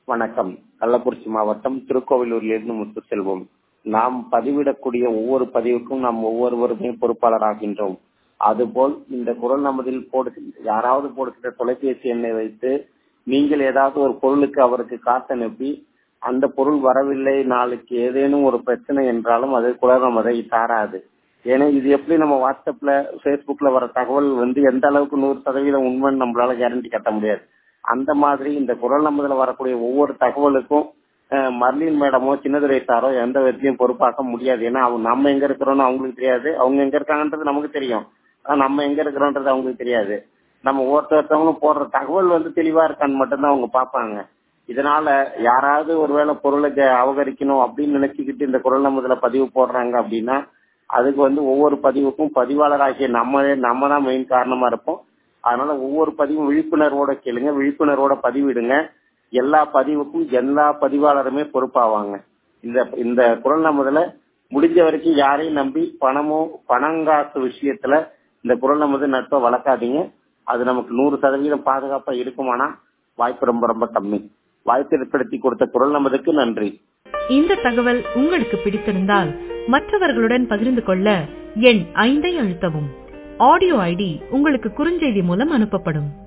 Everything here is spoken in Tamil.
வணக்கம் கள்ளக்குறிச்சி மாவட்டம் திருக்கோவிலூரிலிருந்து முத்துசெல்வம் நாம் பதிவிடக்கூடிய ஒவ்வொரு பதிவுக்கும் நாம் ஒவ்வொருவருமே பொறுப்பாளராகின்றோம் அதுபோல் இந்த குரல் நமதில் போடு யாராவது போடுகிற தொலைபேசி எண்ணை வைத்து நீங்கள் ஏதாவது ஒரு பொருளுக்கு அவருக்கு காசு அனுப்பி அந்த பொருள் வரவில்லை நாளைக்கு ஏதேனும் ஒரு பிரச்சனை என்றாலும் அது குரல் நமதை சாராது ஏன்னா இது எப்படி நம்ம வாட்ஸ்அப்ல பேஸ்புக்ல வர தகவல் வந்து எந்த அளவுக்கு நூறு சதவீதம் உண்மைன்னு நம்மளால கேரண்டி கட்ட முடியாது அந்த மாதிரி இந்த குரல் நம்பதுல வரக்கூடிய ஒவ்வொரு தகவலுக்கும் மர்லின் மேடமோ சின்னதுரை சாரோ எந்த விதத்திலையும் பொறுப்பாக்க முடியாது ஏன்னா அவங்க நம்ம எங்க இருக்கிறோம்னு அவங்களுக்கு தெரியாது அவங்க எங்க இருக்காங்கன்றது நமக்கு தெரியும் ஆனா நம்ம எங்க இருக்கிறோன்றது அவங்களுக்கு தெரியாது நம்ம ஒருத்தொருத்தவங்களும் போடுற தகவல் வந்து தெளிவா இருக்கான்னு மட்டும்தான் அவங்க பார்ப்பாங்க இதனால யாராவது ஒருவேளை பொருளை அவகரிக்கணும் அப்படின்னு நினைச்சுக்கிட்டு இந்த குரல் நம்பதுல பதிவு போடுறாங்க அப்படின்னா அதுக்கு வந்து ஒவ்வொரு பதிவுக்கும் பதிவாளராகிய நம்ம நம்ம தான் மெயின் காரணமா இருப்போம் அதனால ஒவ்வொரு பதிவும் விழிப்புணர்வோட கேளுங்க விழிப்புணர்வோட பதிவிடுங்க எல்லா பதிவுக்கும் எல்லா பதிவாளருமே பொறுப்பாவாங்க இந்த இந்த குரல் நம்பதுல முடிஞ்ச வரைக்கும் யாரையும் நம்பி பணமோ பணங்காசு விஷயத்துல இந்த குரல் நமது நட்பை வளர்க்காதீங்க அது நமக்கு நூறு சதவீதம் பாதுகாப்பா இருக்குமானா வாய்ப்பு ரொம்ப ரொம்ப கம்மி வாய்ப்பு ஏற்படுத்தி கொடுத்த குரல் நமதுக்கு நன்றி இந்த தகவல் உங்களுக்கு பிடித்திருந்தால் மற்றவர்களுடன் பகிர்ந்து கொள்ள எண் ஐந்தை அழுத்தவும் ஆடியோ ஐடி உங்களுக்கு குறுஞ்செய்தி மூலம் அனுப்பப்படும்